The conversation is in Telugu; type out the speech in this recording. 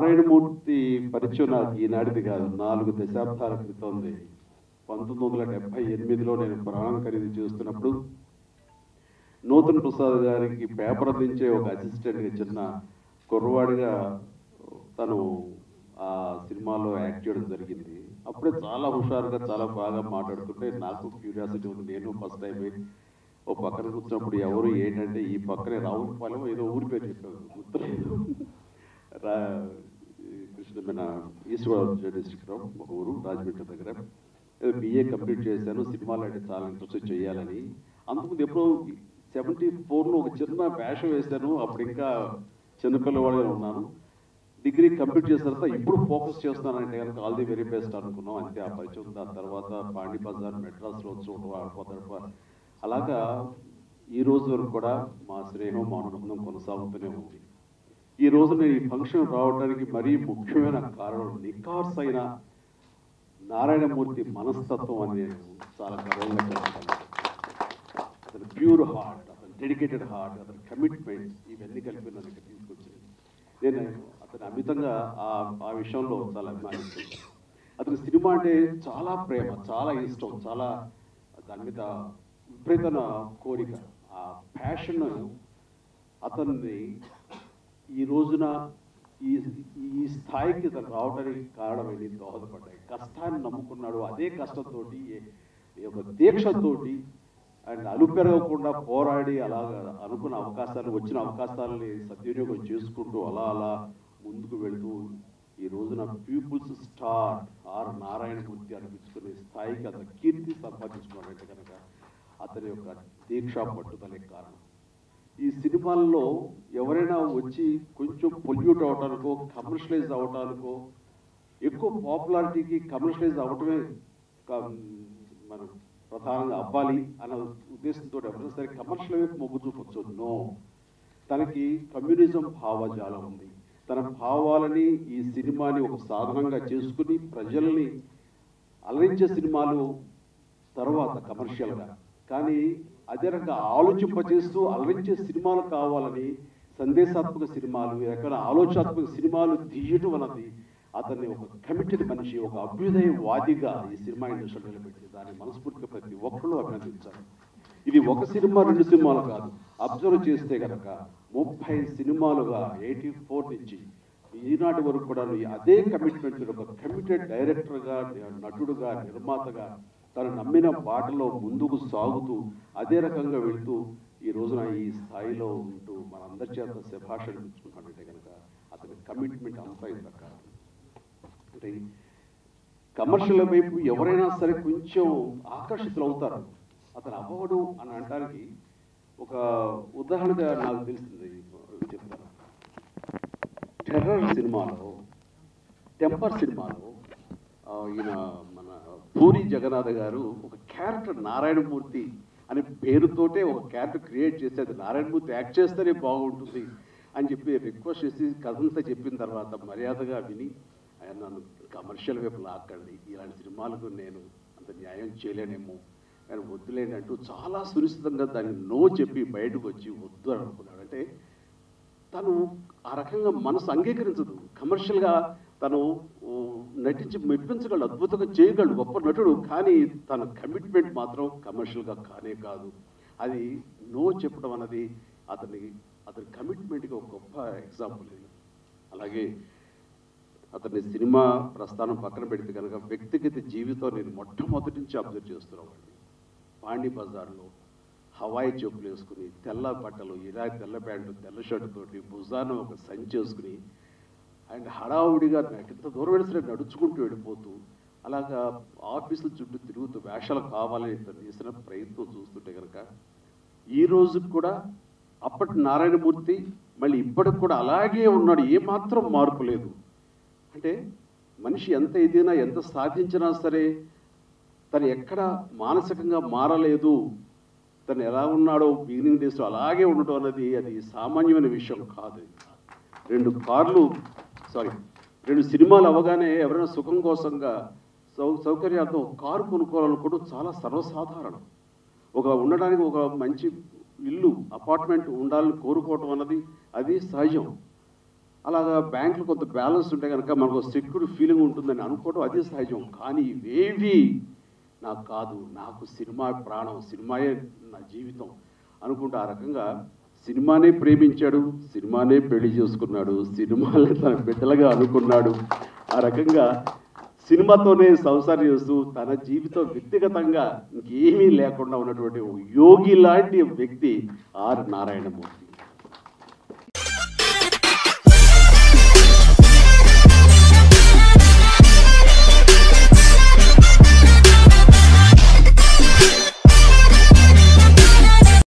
నారాయణమూర్తి పరిచయం నాకు ఈనాటిది కాదు నాలుగు దశాబ్దాల క్రితంది పంతొమ్మిది వందల డెబ్బై ఎనిమిదిలో నేను ప్రాణం ఖరీదు చేస్తున్నప్పుడు నూతన్ ప్రసాద్ గారికి పేపర్ అందించే ఒక అసిస్టెంట్గా చిన్న కుర్రవాడిగా తను ఆ సినిమాలో యాక్ట్ చేయడం జరిగింది అప్పుడే చాలా హుషారుగా చాలా బాగా మాట్లాడుతుంటే నాకు క్యూరియాసిటీ ఉంది నేను ఫస్ట్ టైం ఓ పక్కన కూర్చున్నప్పుడు ఎవరు ఏంటంటే ఈ పక్కనే రావులపాలెం ఏదో ఊరి పేరు చెప్పారు గుర్తులేదు రా కృష్ణ మన ఈస్ట్ గోదావరి డిస్ట్రిక్ట్లో ఒక ఊరు రాజమండ్రి దగ్గర ఏదో బిఏ కంప్లీట్ చేశాను సినిమాలు అంటే చాలా ఇంట్రెస్ట్ చేయాలని అంతకుముందు ఎప్పుడో సెవెంటీ ఫోర్లో ఒక చిన్న వేషం వేశాను అప్పుడు ఇంకా చిన్నపిల్లవాడిగా ఉన్నాను డిగ్రీ కంప్లీట్ చేసిన తర్వాత ఇప్పుడు ఫోకస్ చేస్తున్నానంటే కనుక ఆల్ ది వెరీ బెస్ట్ అనుకున్నాం అంతే ఆ పరిచయం దాని తర్వాత పాండి బజార్ మెడ్రాస్లో చూడటం ఆడిపోతాడు అలాగా ఈ రోజు వరకు కూడా మా స్నేహం మా అనుబంధం కొనసాగుతూనే ఉంది ఈ రోజు నేను ఈ ఫంక్షన్ రావడానికి మరీ ముఖ్యమైన కారణం నికార్స్ అయిన నారాయణమూర్తి మనస్తత్వం అని నేను చాలా గర్వంగా చెప్తాను అతని ప్యూర్ హార్ట్ అతని డెడికేటెడ్ హార్ట్ అతని కమిట్మెంట్స్ ఇవన్నీ కలిపి నన్ను ఇక్కడ తీసుకొచ్చింది నేను అతని అమితంగా ఆ ఆ విషయంలో చాలా అభిమానిస్తాను అతని సినిమా అంటే చాలా ప్రేమ చాలా ఇష్టం చాలా దాని మీద విపరీతమైన కోరిక ఆ ప్యాషన్ అతన్ని ఈ రోజున ఈ ఈ స్థాయికి తను రావడానికి కారణం ఏంటి దోహదపడ్డాయి కష్టాన్ని నమ్ముకున్నాడు అదే కష్టంతో ఒక దీక్షతోటి అండ్ అలుపెరగకుండా పోరాడి అలాగా అనుకున్న అవకాశాలు వచ్చిన అవకాశాలని సద్వినియోగం చేసుకుంటూ అలా అలా ముందుకు వెళ్తూ ఈ రోజున పీపుల్స్ స్టార్ ఆర్ నారాయణమూర్తి అనిపించుకునే స్థాయికి అతను కీర్తి సంపాదించుకున్నాడంటే కనుక అతని యొక్క దీక్ష పట్టుదలే కారణం ఈ సినిమాల్లో ఎవరైనా వచ్చి కొంచెం పొల్యూట్ అవటానికో కమర్షియలైజ్ అవటానికో ఎక్కువ పాపులారిటీకి కమర్షియలైజ్ అవటమే క- మనం ప్రధానంగా అవ్వాలి అన్న ఉద్దేశంతో ఎవరైనా సరే కమర్షియల్ వైపు మొగ్గు చూపొచ్చు నో తనకి కమ్యూనిజం భావజాలం ఉంది తన భావాలని ఈ సినిమాని ఒక సాధనంగా చేసుకుని ప్రజల్ని అలరించే సినిమాలు తర్వాత కమర్షియల్గా కానీ అదే రకంగా ఆలోచింపజేస్తూ అలరించే సినిమాలు కావాలని సందేశాత్మక సినిమాలు ఎక్కడ ఆలోచనాత్మక సినిమాలు తీయటం అన్నది అతన్ని ఒక కమిటెడ్ మనిషి ఒక అభ్యుదయవాదిగా ఈ సినిమా ఇండస్ట్రీలో నిలబెట్టింది దాన్ని మనస్ఫూర్తిగా ప్రతి ఒక్కరూ అభినందించారు ఇది ఒక సినిమా రెండు సినిమాలు కాదు అబ్జర్వ్ చేస్తే కనుక ముప్పై సినిమాలుగా ఎయిటీ ఫోర్ నుంచి ఈనాటి వరకు కూడా అదే కమిట్మెంట్ ఒక కమిటెడ్ డైరెక్టర్గా నటుడుగా నిర్మాతగా తను నమ్మిన బాటలో ముందుకు సాగుతూ అదే రకంగా వెళ్తూ ఈ రోజున ఈ స్థాయిలో ఉంటూ మనందరి చేత శభాష అనిపించుకుంటానంటే కనుక అతని కమిట్మెంట్ అంతా ఇంత కాదు అంటే కమర్షియల్ వైపు ఎవరైనా సరే కొంచెం ఆకర్షితులు అవుతారు అతను అవ్వడు అని అనడానికి ఒక ఉదాహరణగా నాకు తెలిసింది చెప్తాను టెర్రర్ సినిమాలో టెంపర్ సినిమాలో ఆ, ఈయన మన పూరి జగన్నాథ్ గారు ఒక క్యారెక్టర్ నారాయణమూర్తి అనే పేరుతోటే ఒక క్యారెక్టర్ క్రియేట్ చేసేది నారాయణమూర్తి యాక్ట్ చేస్తేనే బాగుంటుంది అని చెప్పి రిక్వెస్ట్ చేసి కథంతా చెప్పిన తర్వాత మర్యాదగా విని ఆయన నన్ను కమర్షియల్ వైపు లాక్కండి ఇలాంటి సినిమాలకు నేను అంత న్యాయం చేయలేనేమో ఆయన వద్దులేండి అంటూ చాలా సునిశ్చితంగా దాన్ని నో చెప్పి బయటకు వచ్చి వద్దు అని అనుకున్నాడు అంటే తను ఆ రకంగా మనసు అంగీకరించదు కమర్షియల్గా తను ఓ, నటించి మెప్పించగలడు అద్భుతంగా చేయగలడు గొప్ప నటుడు కానీ తన కమిట్మెంట్ మాత్రం కమర్షియల్గా కానే కాదు అది నో చెప్పడం అన్నది అతని అతని కమిట్మెంట్కి ఒక గొప్ప ఎగ్జాంపుల్ ఇది అలాగే అతని సినిమా ప్రస్థానం పక్కన పెడితే కనుక వ్యక్తిగత జీవితం నేను మొట్టమొదటి నుంచి అబ్జర్వ్ చేస్తున్నామండి పాండి బజార్లో హవాయి చెప్పులు వేసుకుని తెల్ల బట్టలు ఇలా తెల్ల ప్యాంటు తెల్ల షర్టు తోటి భుజాన ఒక సంచి వేసుకుని అండ్ హడావుడిగా నాకు ఎంత దూరం వెళ్ళి సరే నడుచుకుంటూ వెళ్ళిపోతూ అలాగా ఆఫీసుల చుట్టూ తిరుగుతూ వేషాలు కావాలని ఇతను చేసిన ప్రయత్నం చూస్తుంటే కనుక ఈ రోజు కూడా అప్పటి నారాయణమూర్తి మళ్ళీ ఇప్పటికి కూడా అలాగే ఉన్నాడు ఏమాత్రం మార్పు లేదు అంటే మనిషి ఎంత ఎదిగినా ఎంత సాధించినా సరే తను ఎక్కడ మానసికంగా మారలేదు తను ఎలా ఉన్నాడో బిగినింగ్ డేస్లో అలాగే ఉండటం అన్నది అది సామాన్యమైన విషయం కాదు రెండు కార్లు సారీ రెండు సినిమాలు అవగానే ఎవరైనా సుఖం కోసంగా సౌ సౌకర్యార్థం ఒక కారు కొనుక్కోవాలనుకోవడం చాలా సర్వసాధారణం ఒక ఉండడానికి ఒక మంచి ఇల్లు అపార్ట్మెంట్ ఉండాలని కోరుకోవటం అన్నది అది సహజం అలాగా బ్యాంకులు కొంత బ్యాలెన్స్ ఉంటే కనుక మనకు సెక్యూర్ ఫీలింగ్ ఉంటుందని అనుకోవడం అది సహజం కానీ ఇవేవి నాకు కాదు నాకు సినిమా ప్రాణం సినిమాయే నా జీవితం అనుకుంటూ ఆ రకంగా సినిమానే ప్రేమించాడు సినిమానే పెళ్లి చేసుకున్నాడు సినిమాలే తన బిడ్డలుగా అనుకున్నాడు ఆ రకంగా సినిమాతోనే సంసారం చేస్తూ తన జీవితం వ్యక్తిగతంగా ఇంకేమీ లేకుండా ఉన్నటువంటి ఓ యోగి లాంటి వ్యక్తి ఆర్ నారాయణమూర్తి